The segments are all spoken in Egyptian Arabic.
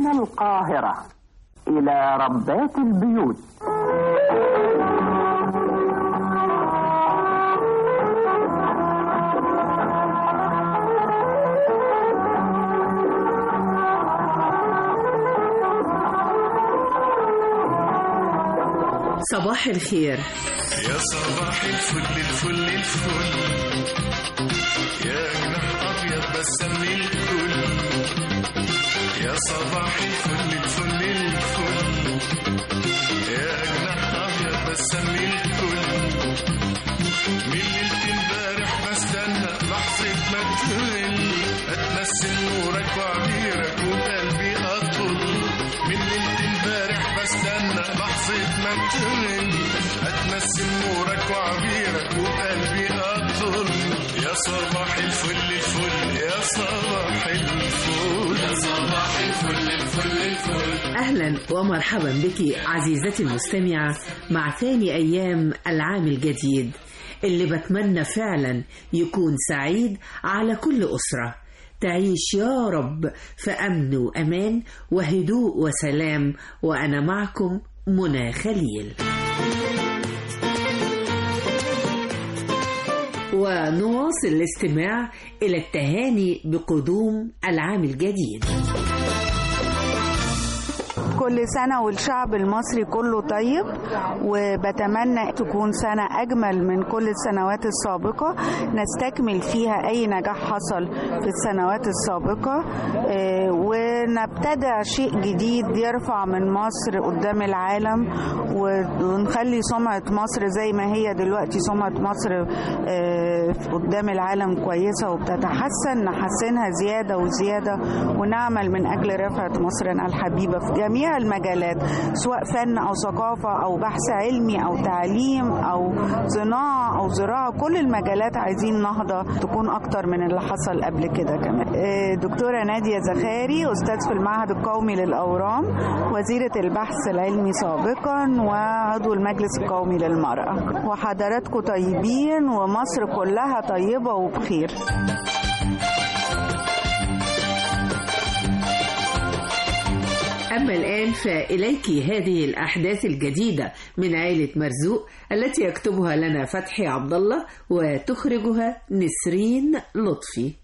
من القاهرة إلى ربات البيوت صباح الخير يا صباح الفل الفل الفل يا جناح ابيض بسم الكل يا صباح الفل الفل الفل يا جناح ابيض بسم الكل من ليلة امبارح بستنى لحظة ما تغل اتمثل نورك وعبيرك وقلبي اطل من ليلة امبارح بستنى لحظة ما تغل اتمثل نورك وعبيرك وقلبي اطل يا صباح الفل الفل يا صباح الفل يا صباح الفل الفل الفل أهلا ومرحبا بك عزيزتي المستمعة مع ثاني أيام العام الجديد اللي بتمنى فعلا يكون سعيد على كل أسرة تعيش يا رب في أمن وأمان وهدوء وسلام وأنا معكم منى خليل ونواصل الاستماع إلى التهاني بقدوم العام الجديد كل سنة والشعب المصري كله طيب وبتمنى تكون سنة أجمل من كل السنوات السابقة نستكمل فيها أي نجاح حصل في السنوات السابقة آه، ونبتدع شيء جديد يرفع من مصر قدام العالم ونخلي سمعة مصر زي ما هي دلوقتي سمعة مصر آه، قدام العالم كويسة وبتتحسن نحسنها زيادة وزيادة ونعمل من أجل رفعة مصرنا الحبيبة في جميع المجالات سواء فن أو ثقافة أو بحث علمي أو تعليم أو صناعة أو زراعة كل المجالات عايزين نهضة تكون أكتر من اللي حصل قبل كده كمان آه، دكتورة نادية زخاري أستاذ في المعهد القومي للأورام وزيرة البحث العلمي سابقا وعضو المجلس القومي للمرأة وحضراتكم طيبين ومصر كلها طيبة وبخير أما الآن فإليك هذه الأحداث الجديدة من عائلة مرزوق التي يكتبها لنا فتحي عبد الله وتخرجها نسرين لطفي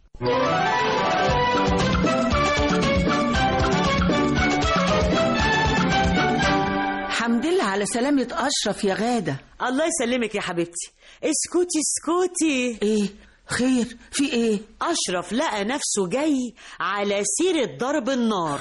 حمد لله على سلامة أشرف يا غادة الله يسلمك يا حبيبتي اسكتي اسكتي إيه خير في إيه اشرف لقى نفسه جاي على سيرة ضرب النار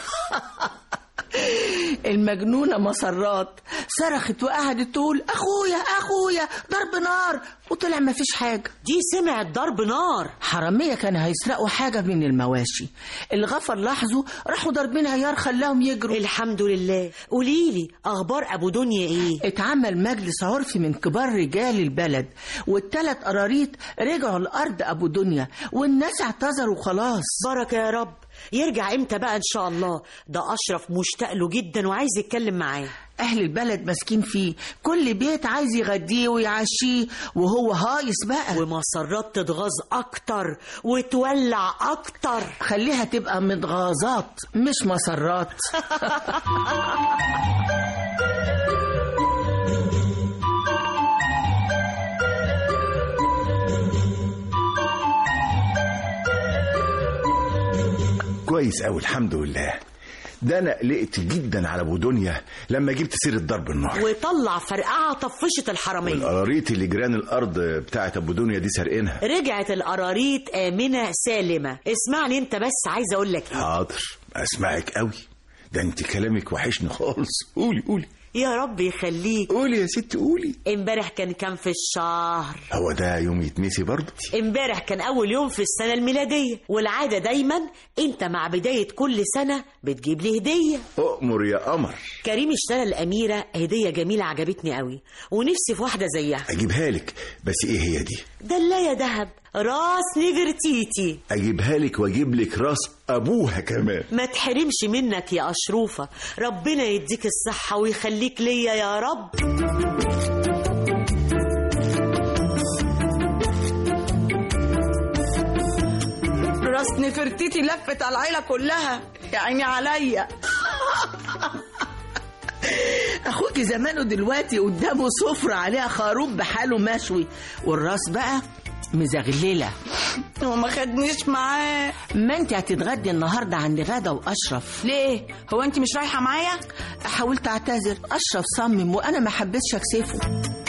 المجنونة مسرات صرخت وقعدت تقول أخويا أخويا ضرب نار وطلع ما فيش حاجة دي سمعت ضرب نار حرامية كانوا هيسرقوا حاجة من المواشي الغفر لاحظوا راحوا ضاربين عيار خلاهم يجروا الحمد لله قوليلي اخبار ابو دنيا ايه اتعمل مجلس عرفي من كبار رجال البلد والتلات قراريط رجعوا لأرض أبو دنيا والناس اعتذروا خلاص بركة يا رب يرجع امتى بقى ان شاء الله ده اشرف مشتاق له جدا وعايز يتكلم معاه أهل البلد ماسكين فيه كل بيت عايز يغديه ويعشيه وهو هايص بقى ومسرات تتغاظ اكتر وتولع اكتر خليها تبقى متغاظات مش مسرات كويس قوي الحمد لله ده انا قلقت جدا على ابو دنيا لما جبت سيره ضرب النار وطلع فرقعة طفشت الحرامية والقراريط اللي جيران الارض بتاعت ابو دنيا دي سارقينها رجعت القراريط آمنة سالمة اسمعني انت بس عايزة اقول لك ايه حاضر اسمعك قوي ده انت كلامك وحشني خالص قولي قولي يا رب يخليك قولي يا ست قولي امبارح كان كام في الشهر هو ده يوم يتنسي برضه امبارح كان اول يوم في السنة الميلادية والعادة دايما انت مع بداية كل سنة بتجيب لي هدية اؤمر يا قمر كريم اشترى الأميرة هدية جميلة عجبتني قوي ونفسي في واحدة زيها اجيبها لك بس ايه هي دي دلاية دهب راس نيفرتيتي اجيبها لك واجيب لك راس ابوها كمان ما تحرمش منك يا أشروفة ربنا يديك الصحة ويخليك ليا يا رب راس نفرتتي لفت على العيلة كلها يا عيني عليا اخوك زمانه دلوقتي قدامه سفرة عليها خروف بحاله مشوي والراس بقى مزغللة وما خدنيش معاه ما انت هتتغدي النهاردة عند غدا واشرف ليه هو انت مش رايحه معايا حاولت اعتذر اشرف صمم وانا ما حبيتش اكسفه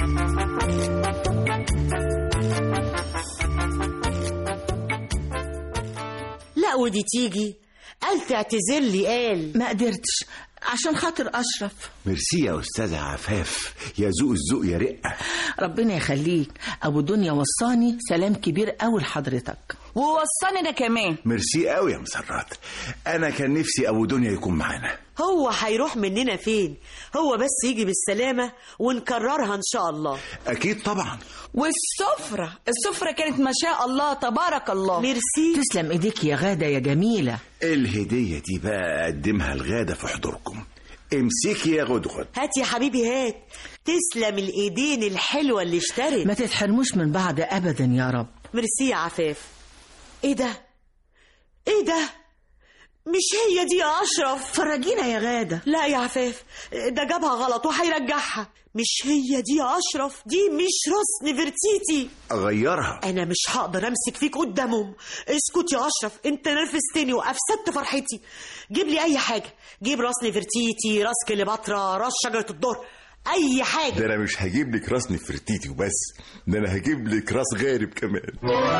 لا ودي تيجي قال تعتذر لي قال ما قدرتش عشان خاطر اشرف ميرسي يا استاذه عفاف يا ذوق الذوق يا رقه ربنا يخليك ابو دنيا وصاني سلام كبير قوي لحضرتك ووصاني انا كمان ميرسي قوي يا مسرات انا كان نفسي ابو دنيا يكون معانا هو هيروح مننا فين هو بس يجي بالسلامة ونكررها إن شاء الله اكيد طبعا والسفره السفره كانت ما شاء الله تبارك الله ميرسي تسلم ايديك يا غادة يا جميلة الهديه دي بقى اقدمها الغاده في حضوركم امسكي يا غدغد هات يا حبيبي هات تسلم الإيدين الحلوة اللي اشترت ما تتحرموش من بعض ابدا يا رب ميرسي يا عفاف ايه ده ايه ده مش هي دي يا اشرف فرجينا يا غادة لا يا عفاف ده جابها غلط وهيرجعها مش هي دي يا اشرف دي مش راس نفرتيتي اغيرها انا مش هقدر امسك فيك قدامهم اسكت يا اشرف انت نرفزتني وافسدت فرحتي جيب لي اي حاجه جيب راس نفرتيتي راس كليوباترا راس شجره الدر اي حاجه ده انا مش هجيب لك راس نفرتيتي وبس ده انا هجيب لك راس غارب كمان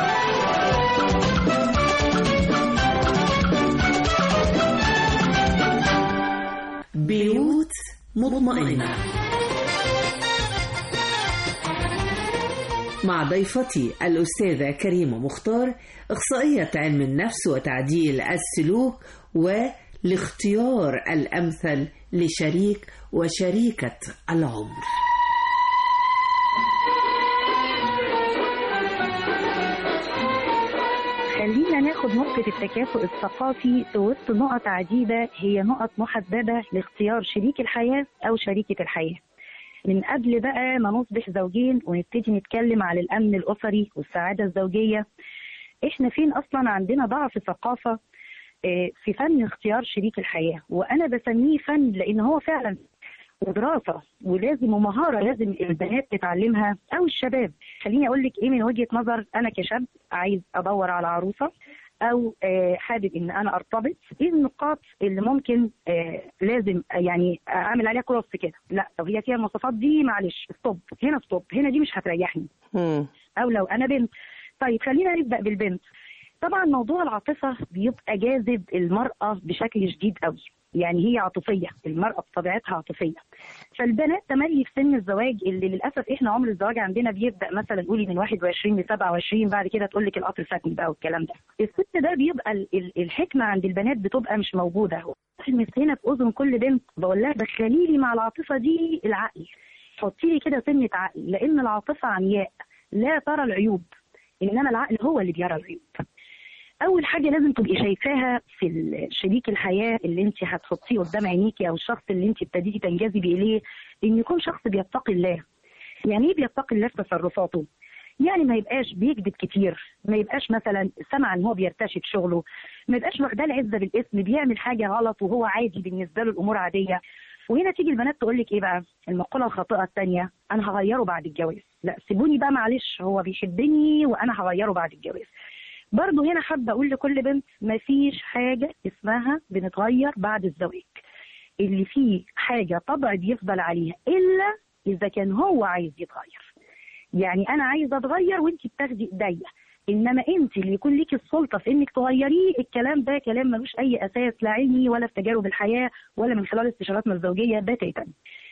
بيوت مطمئنة مع ضيفتي الأستاذة كريمة مختار إخصائية علم النفس وتعديل السلوك والاختيار الأمثل لشريك وشريكة العمر خلينا ناخد نقطة التكافؤ الثقافي في وسط نقط عديدة هي نقط محددة لاختيار شريك الحياة أو شريكة الحياة من قبل بقى ما نصبح زوجين ونبتدي نتكلم على الأمن الأسري والسعادة الزوجية إحنا فين أصلا عندنا ضعف ثقافة آه، في فن اختيار شريك الحياة وأنا بسميه فن لأن هو فعلا ودراسة ولازم ومهارة لازم البنات تتعلمها أو الشباب خليني أقول لك إيه من وجهة نظر أنا كشاب عايز أدور على عروسة أو آه، حابب إن أنا أرتبط إيه النقاط اللي ممكن آه، لازم يعني أعمل عليها كروس كده لا لو هي فيها المواصفات دي معلش ستوب هنا ستوب هنا دي مش هتريحني او لو انا بنت طيب خلينا نبدا بالبنت طبعا موضوع العاطفه بيبقى جاذب المراه بشكل شديد قوي يعني هي عاطفيه المراه بطبيعتها عاطفيه فالبنات تملي في سن الزواج اللي للاسف احنا عمر الزواج عندنا بيبدا مثلا قولي من 21 ل 27 بعد كده تقول لك القطر فاتني بقى والكلام ده الست ده بيبقى ال- ال- الحكمه عند البنات بتبقى مش موجوده كلمه هنا في اذن كل بنت بقول لها دخلي لي مع العاطفه دي العقل حطي لي كده سنه عقل لان العاطفه عمياء لا ترى العيوب انما العقل هو اللي بيرى العيوب اول حاجه لازم تبقي شايفاها في ال- شريك الحياه اللي انت هتحطيه قدام عينيكي او الشخص اللي انت ابتديتي تنجذبي اليه ان يكون شخص بيتقي الله يعني ايه بيتقي الله في تصرفاته يعني ما يبقاش بيكذب كتير ما يبقاش مثلا سمع ان هو بيرتشي في شغله ما يبقاش واخداه العزه بالاسم بيعمل حاجه غلط وهو عادي بالنسبه له الامور عاديه وهنا تيجي البنات تقول لك ايه بقى المقوله الخاطئه الثانيه انا هغيره بعد الجواز لا سيبوني بقى معلش هو بيحبني وانا هغيره بعد الجواز برضه هنا حابه اقول لكل بنت مفيش حاجه اسمها بنتغير بعد الزواج اللي فيه حاجه طبع بيفضل عليها الا اذا كان هو عايز يتغير يعني انا عايزه اتغير وانت بتاخدي ايديا انما انت اللي يكون ليكي السلطه في انك تغيريه الكلام ده كلام ملوش اي اساس لا علمي ولا في تجارب الحياه ولا من خلال استشاراتنا الزوجيه بتاتا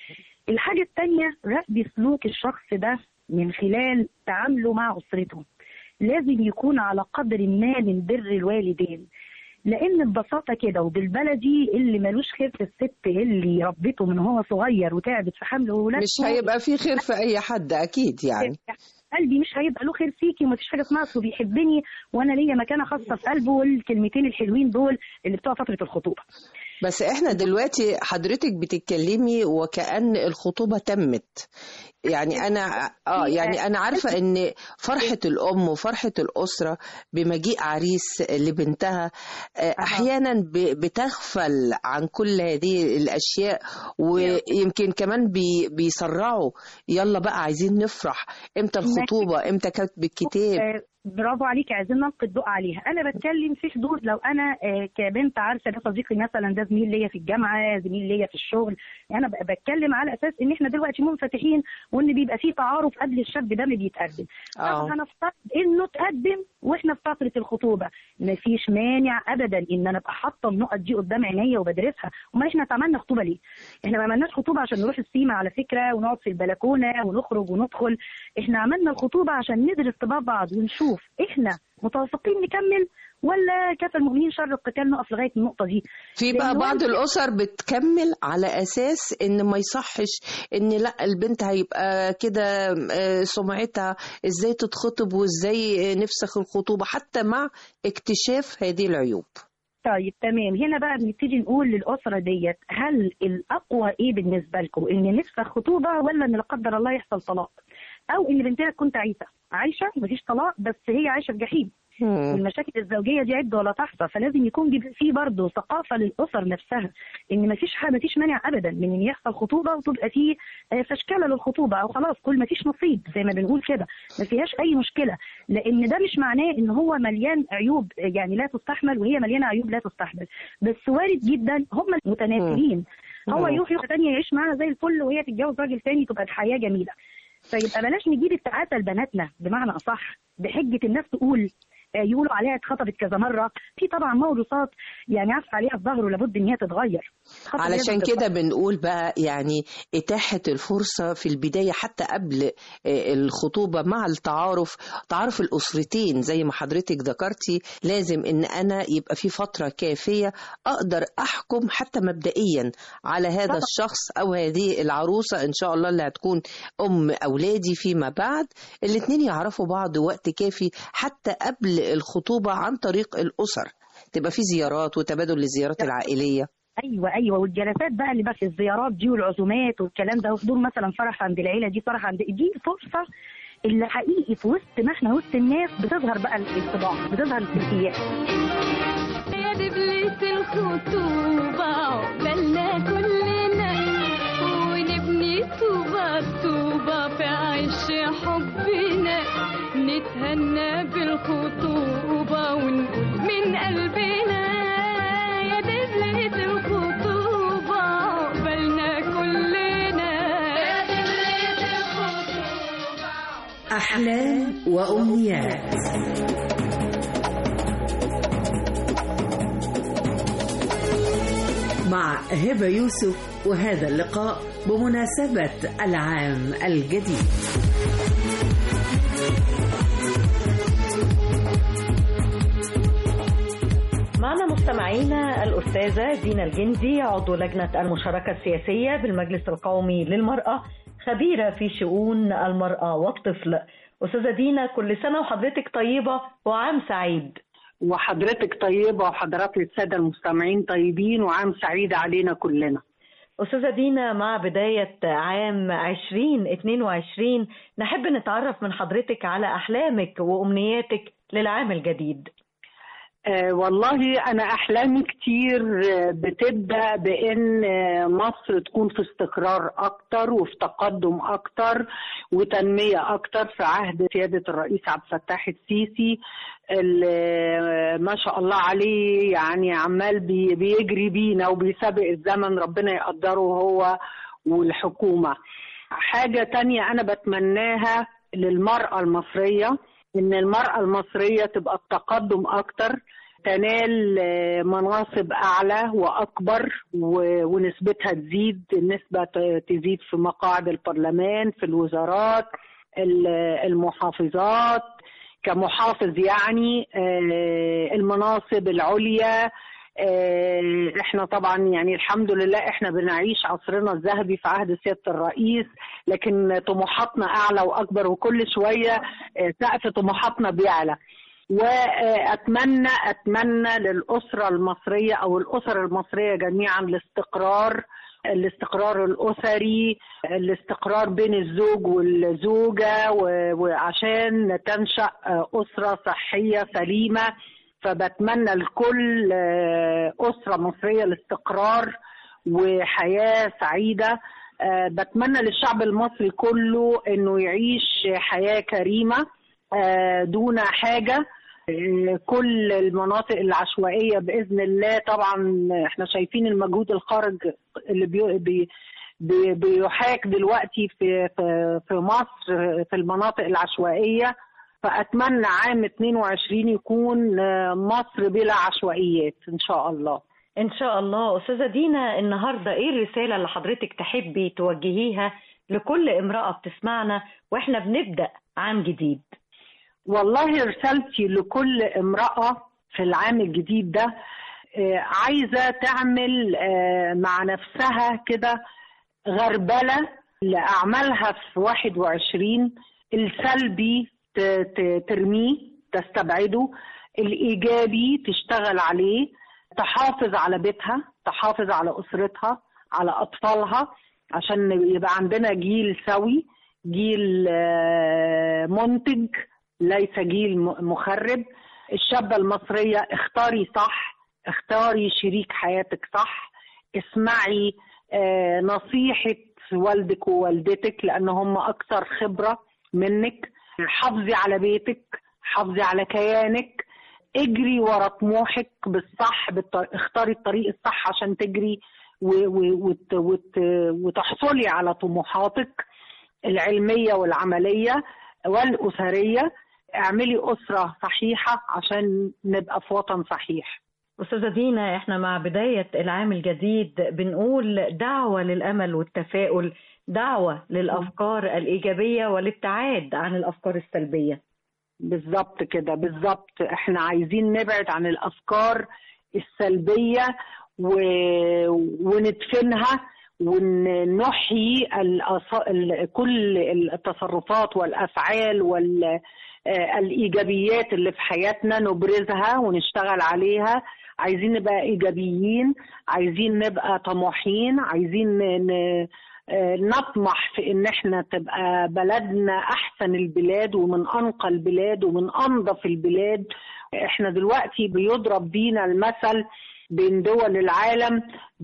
الحاجه الثانيه راقبي سلوك الشخص ده من خلال تعامله مع اسرته لازم يكون على قدر ما من بر الوالدين لان ببساطه كده وبالبلدي اللي ملوش خير في الست اللي ربته من هو صغير وتعبت في حمل وولادته مش هيبقى في خير في اي حد اكيد يعني قلبي مش هيبقى له خير فيكي ومفيش حاجه اسمها اصله بيحبني وانا ليا مكانه خاصه في قلبه والكلمتين الحلوين دول اللي بتوع فتره الخطوبه بس احنا دلوقتي حضرتك بتتكلمي وكأن الخطوبة تمت يعني انا اه يعني انا عارفه ان فرحه الام وفرحه الاسره بمجيء عريس لبنتها آه، احيانا ب- بتغفل عن كل هذه الاشياء ويمكن كمان بي- بيسرعوا يلا بقى عايزين نفرح امتى الخطوبه امتى كتب الكتاب آه، برافو عليك عايزين نلقي الضوء عليها انا بتكلم في حدود لو انا آه، كبنت عارفه ده صديقي مثلا ده زميل ليا في الجامعه زميل ليا في الشغل انا ب- بتكلم على اساس ان احنا دلوقتي منفتحين وان بيبقى في تعارف قبل الشاب ده ما بيتقدم آه. طب هنفترض انه اتقدم واحنا في فتره الخطوبه مفيش مانع ابدا ان انا ابقى حاطه النقط دي قدام عينيا وبدرسها امال احنا عملنا خطوبه ليه؟ احنا ما عملناش خطوبه عشان نروح السيما على فكره ونقعد في البلكونه ونخرج وندخل احنا عملنا الخطوبه عشان ندرس طباع بعض ونشوف احنا متوافقين نكمل ولا كفى المؤمنين شر القتال نقف لغايه النقطه دي في بقى لأن بعض وارد- الاسر بتكمل على اساس ان ما يصحش ان لا البنت هيبقى كده آه، سمعتها ازاي تتخطب وازاي آه، نفسخ الخطوبه حتى مع اكتشاف هذه العيوب طيب تمام هنا بقى بنبتدي نقول للأسرة ديت هل الأقوى إيه بالنسبة لكم إن نفسخ خطوبة ولا إن لا قدر الله يحصل طلاق أو إن بنتها تكون تعيسة عايشة مفيش طلاق بس هي عايشة في جحيم والمشاكل الزوجيه دي عده ولا تحصى فلازم يكون بيبقى في برضه ثقافه للاسر نفسها ان مفيش حاجه مفيش مانع ابدا من ان يحصل خطوبه وتبقى في آه، فشكله للخطوبه او خلاص كل مفيش نصيب زي ما بنقول كده ما فيهاش اي مشكله لان ده مش معناه ان هو مليان عيوب آه، يعني لا تستحمل وهي مليانه عيوب لا تستحمل بس وارد جدا هم متناسبين هو مم. يروح واحده تانية يعيش معاها زي الفل وهي تتجوز راجل تاني تبقى الحياه جميله فيبقى بلاش نجيب التعاسه لبناتنا بمعنى اصح بحجه الناس تقول آه، يقولوا عليها اتخطبت كذا مره في طبعا موروثات يعني عارف عليها الظهر ولابد ان هي تتغير خطب علشان لازم كده بنقول بقى يعني إتاحة الفرصة في البداية حتى قبل آه، الخطوبة مع التعارف تعارف الأسرتين زي ما حضرتك ذكرتي لازم إن أنا يبقى في فترة كافية أقدر أحكم حتى مبدئيا على هذا طبعا. الشخص أو هذه العروسة إن شاء الله اللي هتكون أم أولادي فيما بعد الاتنين يعرفوا بعض وقت كافي حتى قبل الخطوبة عن طريق الأسر تبقى في زيارات وتبادل للزيارات العائلية ايوه ايوه والجلسات بقى اللي بقى في الزيارات دي والعزومات والكلام ده وحضور مثلا فرح عند العيله دي فرح عند دي الفرصه اللي حقيقي في وسط ما احنا وسط الناس بتظهر بقى الانطباع بتظهر السلوكيات يا دبلة الخطوبة عقبالنا كلنا ونبني طوبة طوبة في عيش حبنا نتهنى بالخطوبة ونقول من قلبنا يا دبلة الخطوبة عقبالنا كلنا يا دبلة الخطوبة أحلام وأمنيات مع هبة يوسف وهذا اللقاء بمناسبة العام الجديد معنا مستمعينا الأستاذة دينا الجندي عضو لجنة المشاركة السياسية بالمجلس القومي للمرأة خبيرة في شؤون المرأة والطفل أستاذة دينا كل سنة وحضرتك طيبة وعام سعيد وحضرتك طيبة وحضرات السادة المستمعين طيبين وعام سعيد علينا كلنا أستاذة دينا مع بداية عام 2022 نحب نتعرف من حضرتك على أحلامك وأمنياتك للعام الجديد آه والله أنا أحلامي كتير آه، بتبدأ بإن آه، مصر تكون في استقرار أكتر وفي تقدم أكتر وتنمية أكتر في عهد سيادة الرئيس عبد الفتاح السيسي اللي آه، ما شاء الله عليه يعني عمال بي- بيجري بينا وبيسابق الزمن ربنا يقدره هو والحكومة حاجة تانية أنا بتمناها للمرأة المصرية إن المرأة المصرية تبقى التقدم أكتر تنال آه، مناصب أعلى وأكبر و- ونسبتها تزيد النسبة ت- تزيد في مقاعد البرلمان في الوزارات ال- المحافظات كمحافظ يعني آه، المناصب العليا آه، احنا طبعا يعني الحمد لله احنا بنعيش عصرنا الذهبي في عهد سياده الرئيس لكن طموحاتنا اعلى واكبر وكل شويه آه، سقف طموحاتنا بيعلى واتمنى اتمنى للاسره المصريه او الاسر المصريه جميعا الاستقرار الاستقرار الاسري الاستقرار بين الزوج والزوجه و- وعشان تنشا اسره صحيه سليمه فبتمنى لكل آه، اسره مصريه الاستقرار وحياه سعيده آه، بتمنى للشعب المصري كله انه يعيش حياه كريمه آه، دون حاجه آه، كل المناطق العشوائيه باذن الله طبعا احنا شايفين المجهود الخارج اللي بي بي بي- بيحاك دلوقتي في في في مصر في المناطق العشوائيه فاتمنى عام 22 يكون آه، مصر بلا عشوائيات ان شاء الله إن شاء الله أستاذة دينا النهاردة إيه الرسالة اللي حضرتك تحبي توجهيها لكل امرأة بتسمعنا وإحنا بنبدأ عام جديد والله رسالتي لكل امرأة في العام الجديد ده آه، عايزة تعمل آه، مع نفسها كده غربلة لأعمالها في 21 السلبي ت- ت- ترميه تستبعده الإيجابي تشتغل عليه تحافظ على بيتها تحافظ على أسرتها على أطفالها عشان يبقى عندنا جيل سوي جيل آه، منتج ليس جيل م- مخرب الشابة المصرية اختاري صح اختاري شريك حياتك صح اسمعي آه، نصيحة والدك ووالدتك لأن هم أكثر خبرة منك حافظي على بيتك حافظي على كيانك اجري ورا طموحك بالصح بالط... اختاري الطريق الصح عشان تجري و... و... وت... وت... وتحصلي على طموحاتك العلمية والعملية والأسرية اعملي أسرة صحيحة عشان نبقى في وطن صحيح أستاذة دينا إحنا مع بداية العام الجديد بنقول دعوة للأمل والتفاؤل دعوة للأفكار الإيجابية والابتعاد عن الأفكار السلبية بالظبط كده بالظبط احنا عايزين نبعد عن الافكار السلبيه و... وندفنها ونحيي الأص... ال... كل التصرفات والافعال والايجابيات اللي في حياتنا نبرزها ونشتغل عليها عايزين نبقى ايجابيين عايزين نبقى طموحين عايزين ن... آه، نطمح في ان احنا تبقى بلدنا احسن البلاد ومن انقى البلاد ومن انظف البلاد احنا دلوقتي بيضرب بينا المثل بين دول العالم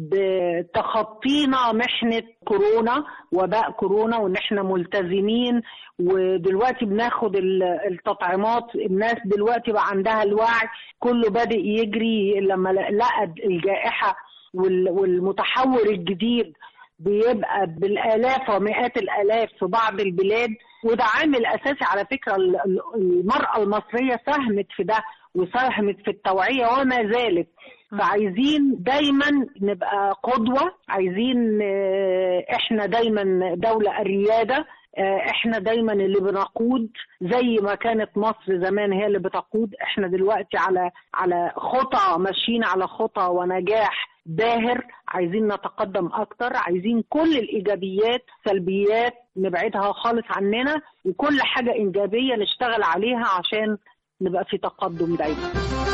بتخطينا محنة كورونا وباء كورونا وان احنا ملتزمين ودلوقتي بناخد ال- التطعيمات الناس دلوقتي بقى عندها الوعي كله بادئ يجري لما لقى الجائحة وال- والمتحور الجديد بيبقى بالالاف ومئات الالاف في بعض البلاد وده عامل اساسي على فكره ال- ال- المراه المصريه ساهمت في ده وساهمت في التوعيه وما زالت فعايزين دايما نبقى قدوه عايزين آه، احنا دايما دوله الرياده آه، احنا دايما اللي بنقود زي ما كانت مصر زمان هي اللي بتقود احنا دلوقتي على على خطى ماشيين على خطى ونجاح باهر عايزين نتقدم اكتر عايزين كل الايجابيات سلبيات نبعدها خالص عننا وكل حاجه ايجابيه نشتغل عليها عشان نبقى في تقدم دايما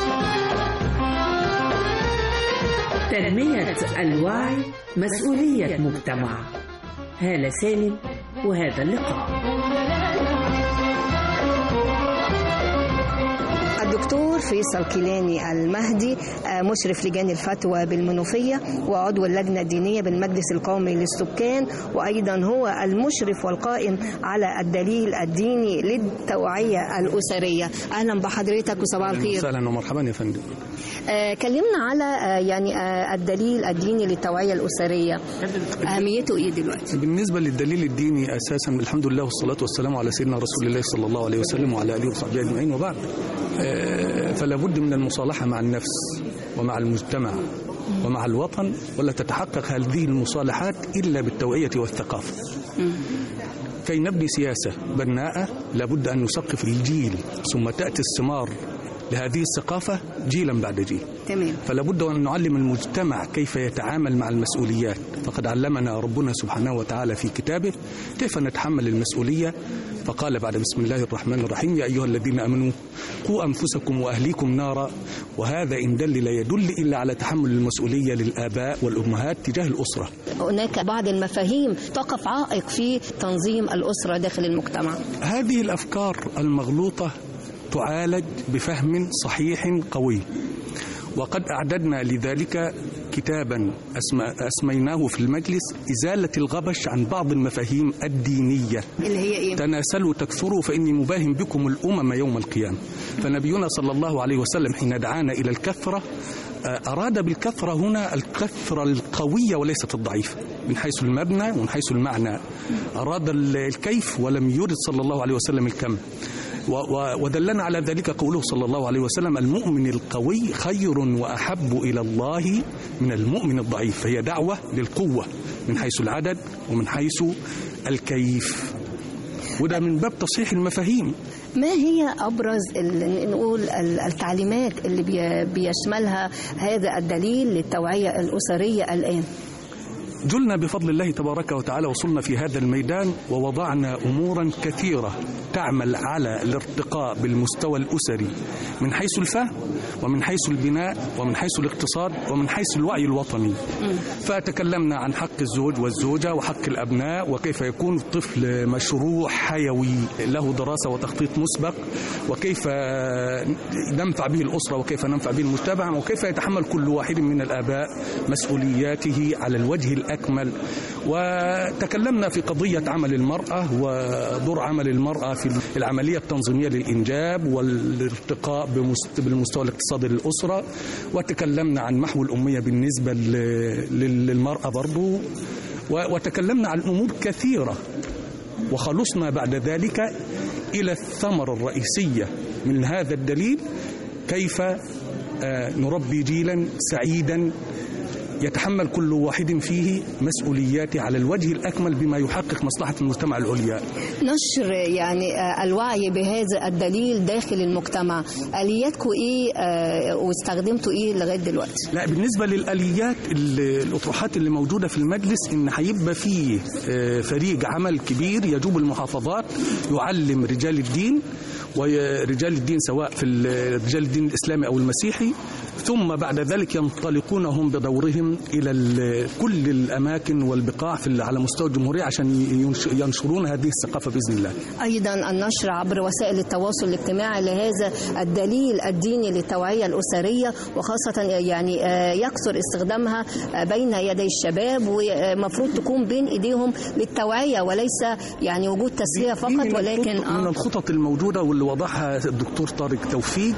تنمية الوعي مسؤولية مجتمع هالة سالم وهذا اللقاء الدكتور فيصل كيلاني المهدي آه، مشرف لجان الفتوى بالمنوفية وعضو اللجنة الدينية بالمجلس القومي للسكان وأيضا هو المشرف والقائم على الدليل الديني للتوعية الأسرية أهلا بحضرتك وصباح أهلاً الخير وسهلا ومرحبا يا فندم آه، كلمنا على آه، يعني آه، الدليل الديني للتوعية الأسرية أهميته إيه دلوقتي؟ بالنسبة للدليل الديني أساسا الحمد لله والصلاة والسلام على سيدنا رسول الله صلى الله عليه وسلم وعلى آله وصحبه أجمعين وبعد آه، فلا بد من المصالحة مع النفس ومع المجتمع ومع الوطن ولا تتحقق هذه المصالحات إلا بالتوعية والثقافة كي نبني سياسة بناءة لابد أن نثقف الجيل ثم تأتي الثمار لهذه الثقافة جيلا بعد جيل تمام فلا بد أن نعلم المجتمع كيف يتعامل مع المسؤوليات فقد علمنا ربنا سبحانه وتعالى في كتابه كيف نتحمل المسؤولية فقال بعد بسم الله الرحمن الرحيم يا أيها الذين آمنوا قوا أنفسكم وأهليكم نارا وهذا إن دل لا يدل إلا على تحمل المسؤولية للآباء والأمهات تجاه الأسرة هناك بعض المفاهيم تقف عائق في تنظيم الأسرة داخل المجتمع هذه الأفكار المغلوطة تعالج بفهم صحيح قوي وقد أعددنا لذلك كتابا أسمى أسميناه في المجلس إزالة الغبش عن بعض المفاهيم الدينية اللي هي إيه؟ تناسلوا تكثروا فإني مباهم بكم الأمم يوم القيامة فنبينا صلى الله عليه وسلم حين دعانا إلى الكثرة آه، أراد بالكثرة هنا الكثرة القوية وليست الضعيفة من حيث المبنى ومن حيث المعنى أراد ال- الكيف ولم يرد صلى الله عليه وسلم الكم و- و- ودلنا على ذلك قوله صلى الله عليه وسلم المؤمن القوي خير وأحب إلى الله من المؤمن الضعيف فهي دعوة للقوة من حيث العدد ومن حيث الكيف وده من باب تصحيح المفاهيم ما هي أبرز ال- نقول ال- التعليمات اللي بي- بيشملها هذا الدليل للتوعية الأسرية الآن؟ جلنا بفضل الله تبارك وتعالى وصلنا في هذا الميدان ووضعنا امورا كثيره تعمل على الارتقاء بالمستوى الاسري من حيث الفهم ومن حيث البناء ومن حيث الاقتصاد ومن حيث الوعي الوطني فتكلمنا عن حق الزوج والزوجه وحق الابناء وكيف يكون الطفل مشروع حيوي له دراسه وتخطيط مسبق وكيف ننفع به الاسره وكيف ننفع به المجتمع وكيف يتحمل كل واحد من الاباء مسؤولياته على الوجه الأكمل وتكلمنا في قضية عمل المرأة ودور عمل المرأة في العملية التنظيمية للإنجاب والارتقاء بمست- بالمستوى الاقتصادي للأسرة وتكلمنا عن محو الأمية بالنسبة ل- لل- للمرأة برضو و- وتكلمنا عن أمور كثيرة وخلصنا بعد ذلك إلى الثمرة الرئيسية من هذا الدليل كيف آه، نربي جيلا سعيدا يتحمل كل واحد فيه مسؤولياته على الوجه الأكمل بما يحقق مصلحة المجتمع العليا نشر يعني آه، الوعي بهذا الدليل داخل المجتمع آلياتكم إيه آه، واستخدمتوا إيه لغاية دلوقتي؟ لا بالنسبة للآليات ال- الأطروحات اللي موجودة في المجلس إن هيبقى فيه آه، فريق عمل كبير يجوب المحافظات يعلم رجال الدين ورجال الدين سواء في ال- رجال الدين الإسلامي أو المسيحي ثم بعد ذلك ينطلقون هم بدورهم إلى ال- كل الأماكن والبقاع في ال- على مستوى الجمهورية عشان ينش- ينشرون هذه الثقافة بإذن الله أيضا النشر عبر وسائل التواصل الاجتماعي لهذا الدليل الديني للتوعية الأسرية وخاصة يعني آه، يكثر استخدامها آه، بين يدي الشباب ومفروض تكون بين إيديهم للتوعية وليس يعني وجود تسلية فقط ولكن من آه الخطط الموجودة واللي وضعها الدكتور طارق توفيق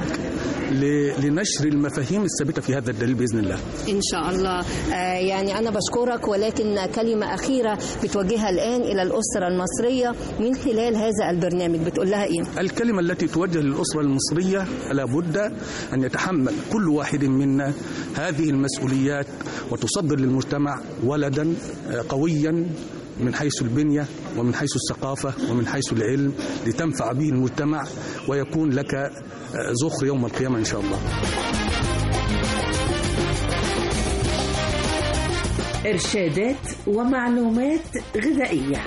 ل- لنشر المفاهيم الثابتة في هذا الدليل بإذن الله إن شاء الله آه، يعني أنا بشكرك ولكن كلمة أخيرة بتوجهها الآن إلى الأسرة المصرية من خلال هذا البرنامج بتقول لها إيه؟ الكلمة التي توجه للأسرة المصرية لابد أن يتحمل كل واحد منا هذه المسؤوليات وتصدر للمجتمع ولدا آه، قويا من حيث البنية ومن حيث الثقافة ومن حيث العلم لتنفع به المجتمع ويكون لك آه، زخر يوم القيامة إن شاء الله إرشادات ومعلومات غذائية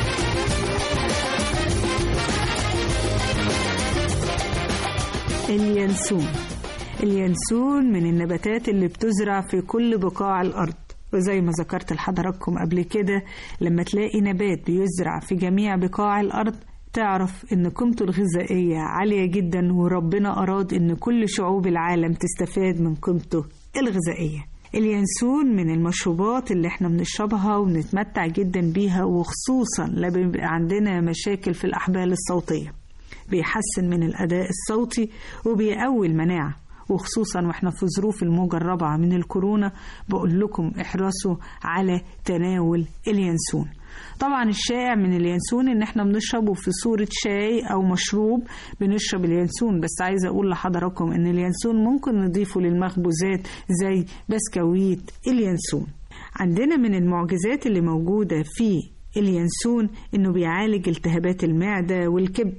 اليانسون اليانسون من النباتات اللي بتزرع في كل بقاع الأرض وزي ما ذكرت لحضراتكم قبل كده لما تلاقي نبات بيزرع في جميع بقاع الأرض تعرف إن قيمته الغذائية عالية جدا وربنا أراد إن كل شعوب العالم تستفاد من قيمته الغذائية اليانسون من المشروبات اللي احنا بنشربها ونتمتع جدا بيها وخصوصا لما بيبقى عندنا مشاكل في الأحبال الصوتية بيحسن من الأداء الصوتي وبيقوي المناعة وخصوصا واحنا في ظروف الموجة الرابعة من الكورونا بقول لكم احرصوا على تناول اليانسون طبعا الشائع من اليانسون ان احنا بنشربه في صورة شاي او مشروب بنشرب اليانسون بس عايزة اقول لحضراتكم ان اليانسون ممكن نضيفه للمخبوزات زي بسكويت اليانسون عندنا من المعجزات اللي موجودة في اليانسون انه بيعالج التهابات المعدة والكبد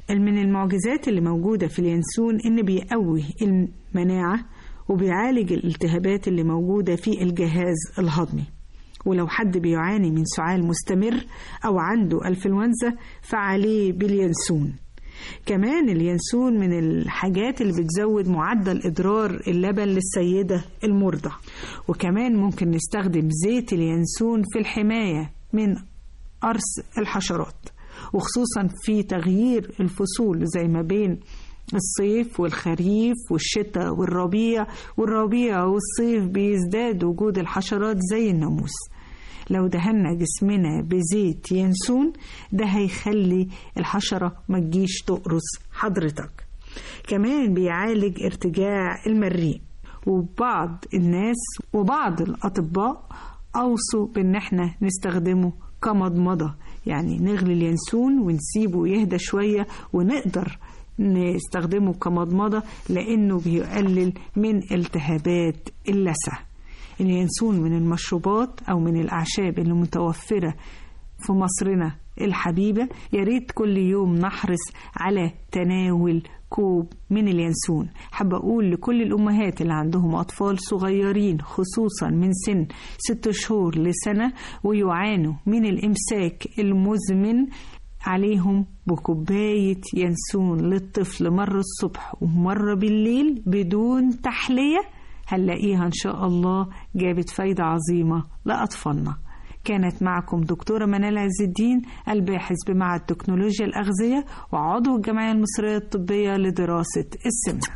من المعجزات اللي موجودة في اليانسون إن بيقوي المناعة وبيعالج الالتهابات اللي موجودة في الجهاز الهضمي ولو حد بيعاني من سعال مستمر أو عنده أنفلونزا فعليه باليانسون كمان اليانسون من الحاجات اللي بتزود معدل إضرار اللبن للسيدة المرضع وكمان ممكن نستخدم زيت اليانسون في الحماية من قرص الحشرات وخصوصا في تغيير الفصول زي ما بين الصيف والخريف والشتاء والربيع والربيع والصيف بيزداد وجود الحشرات زي الناموس لو دهنا جسمنا بزيت ينسون ده هيخلي الحشرة ما تجيش تقرص حضرتك كمان بيعالج ارتجاع المريء وبعض الناس وبعض الأطباء أوصوا بإن احنا نستخدمه كمضمضة يعني نغلي اليانسون ونسيبه يهدى شوية ونقدر نستخدمه كمضمضة لأنه بيقلل من التهابات اللثة اليانسون من المشروبات أو من الأعشاب اللي متوفرة في مصرنا الحبيبة يا ريت كل يوم نحرص على تناول كوب من اليانسون حابة أقول لكل الأمهات اللي عندهم أطفال صغيرين خصوصا من سن ست شهور لسنة ويعانوا من الإمساك المزمن عليهم بكوباية ينسون للطفل مرة الصبح ومرة بالليل بدون تحلية هنلاقيها إن شاء الله جابت فايدة عظيمة لأطفالنا كانت معكم دكتورة منال عز الدين الباحث بمعهد تكنولوجيا الأغذية وعضو الجمعية المصرية الطبية لدراسة السمنة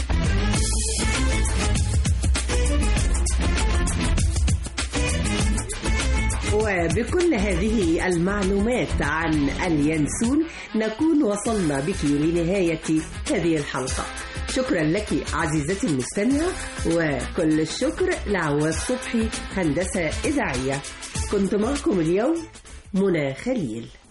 وبكل هذه المعلومات عن اليانسون نكون وصلنا بك لنهاية هذه الحلقة شكرا لك عزيزتي المستمعة وكل الشكر لعواد صبحي هندسة إذاعية كنت معكم اليوم منى خليل